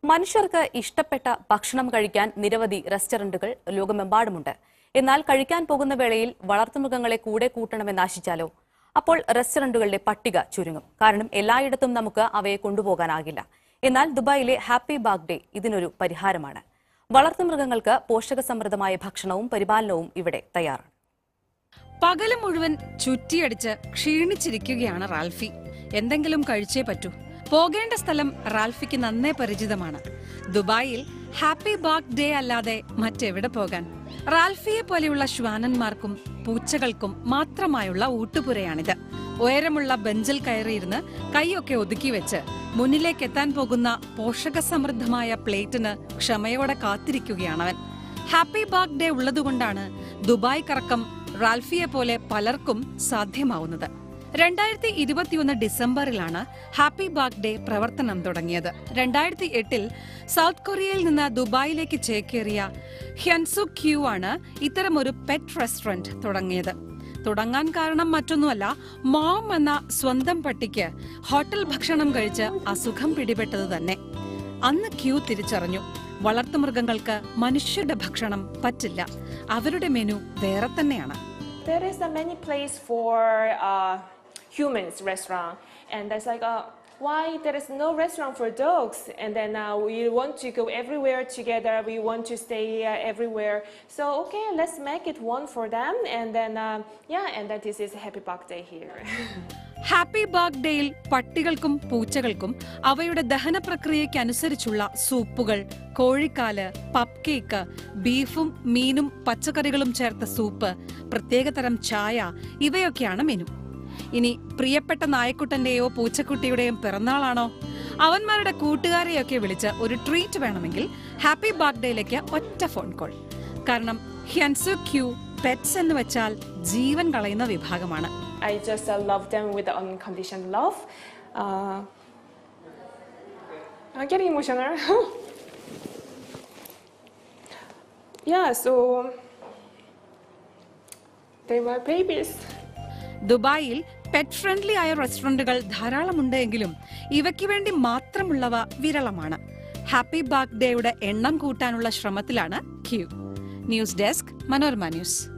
മനുഷ്യർക്ക് ഇഷ്ടപ്പെട്ട ഭക്ഷണം കഴിക്കാൻ നിരവധി റെസ്റ്റോറന്റുകൾ ലോകമെമ്പാടുമുണ്ട് എന്നാൽ കഴിക്കാൻ പോകുന്ന വേളയിൽ വളർത്തുമൃഗങ്ങളെ കൂടെ കൂട്ടണമെന്ന് ആശിച്ചാലോ അപ്പോൾ റെസ്റ്റോറന്റുകളുടെ പട്ടിക ചുരുങ്ങും കാരണം എല്ലായിടത്തും നമുക്ക് അവയെ കൊണ്ടുപോകാനാകില്ല എന്നാൽ ദുബായിലെ ഹാപ്പി ബാഗ് ഡേ ഇതിനൊരു പരിഹാരമാണ് വളർത്തുമൃഗങ്ങൾക്ക് പോഷകസമൃദ്ധമായ ഭക്ഷണവും പരിപാലനവും ഇവിടെ തയ്യാറാണ് പകല് മുഴുവൻ ചുറ്റിയടിച്ച് ക്ഷീണിച്ചിരിക്കുകയാണ് റാൽഫി എന്തെങ്കിലും കഴിച്ചേ പറ്റൂ പോകേണ്ട സ്ഥലം റാൽഫിക്ക് നന്നേ പരിചിതമാണ് ദുബായിൽ ഹാപ്പി ബാഗ് ഡേ അല്ലാതെ മറ്റെവിടെ പോകാൻ റാൽഫിയെ പോലെയുള്ള ശ്വാനന്മാർക്കും പൂച്ചകൾക്കും മാത്രമായുള്ള ഊട്ടുപുരയാണിത് ഉയരമുള്ള ബെഞ്ചിൽ കയറിയിരുന്ന് കൈയൊക്കെ ഒതുക്കി വെച്ച് മുന്നിലേക്ക് എത്താൻ പോകുന്ന പോഷകസമൃദ്ധമായ പ്ലേറ്റിന് ക്ഷമയോടെ കാത്തിരിക്കുകയാണവൻ ഹാപ്പി ബാഗ് ഡേ ഉള്ളതുകൊണ്ടാണ് ദുബായ് കറക്കം റാൽഫിയെ പോലെ പലർക്കും സാധ്യമാവുന്നത് രണ്ടായിരത്തി ഇരുപത്തിയൊന്ന് ഡിസംബറിലാണ് ഹാപ്പി ബാഗ് ഡേ പ്രവർത്തനം തുടങ്ങിയത് രണ്ടായിരത്തി എട്ടിൽ സൗത്ത് കൊറിയയിൽ നിന്ന് ദുബായിലേക്ക് ചേക്കേറിയ ഹ്യൻസു ക്യൂ ആണ് ഇത്തരമൊരു പെറ്റ് റെസ്റ്റോറന്റ് തുടങ്ങിയത് തുടങ്ങാൻ കാരണം മറ്റൊന്നുമല്ല മോം എന്ന സ്വന്തം പട്ടിക്ക് ഹോട്ടൽ ഭക്ഷണം കഴിച്ച് അസുഖം പിടിപെട്ടത് തന്നെ അന്ന് ക്യൂ തിരിച്ചറിഞ്ഞു വളർത്തുമൃഗങ്ങൾക്ക് മനുഷ്യരുടെ ഭക്ഷണം പറ്റില്ല അവരുടെ മെനു വേറെ തന്നെയാണ് There is a many place for uh, humans restaurant, and that's like, uh, why there is no restaurant for dogs? And then uh, we want to go everywhere together. We want to stay uh, everywhere. So okay, let's make it one for them, and then uh, yeah, and then this is Happy Bug Day here. Happy bug ഡേയിൽ പട്ടികൾക്കും പൂച്ചകൾക്കും അവയുടെ ദഹന പ്രക്രിയയ്ക്ക് അനുസരിച്ചുള്ള സൂപ്പുകൾ കോഴിക്കാല് പപ്പ് cake ബീഫും മീനും പച്ചക്കറികളും ചേർത്ത സൂപ്പ് പ്രത്യേകതരം ചായ ഇവയൊക്കെയാണ് മെനു ഇനി പ്രിയപ്പെട്ട നായക്കുട്ടന്റെയോ പൂച്ചക്കുട്ടിയുടെയും പിറന്നാളാണോ അവന്മാരുടെ കൂട്ടുകാരെയൊക്കെ വിളിച്ച് ഒരു ട്രീറ്റ് വേണമെങ്കിൽ ഹാപ്പി ബാഗ് ഡേയിലേക്ക് ഒറ്റ ഫോൺ കോൾ കാരണം ഹ്യൻസു ക്യൂ പെറ്റ്സ് എന്ന് വെച്ചാൽ ജീവൻ കളയുന്ന വിഭാഗമാണ് I just uh, love them with the unconditional love. Uh, I'm getting emotional. yeah, so they were babies. ദുബായിൽ പെറ്റ് ഫ്രണ്ട്ലി ആയ റെസ്റ്റോറന്റുകൾ ധാരാളമുണ്ട് എങ്കിലും ഇവയ്ക്ക് വേണ്ടി മാത്രമുള്ളവ വിരളമാണ് ഹാപ്പി ബാഗ് ഡേയുടെ എണ്ണം കൂട്ടാനുള്ള ശ്രമത്തിലാണ് Q news desk Manorama news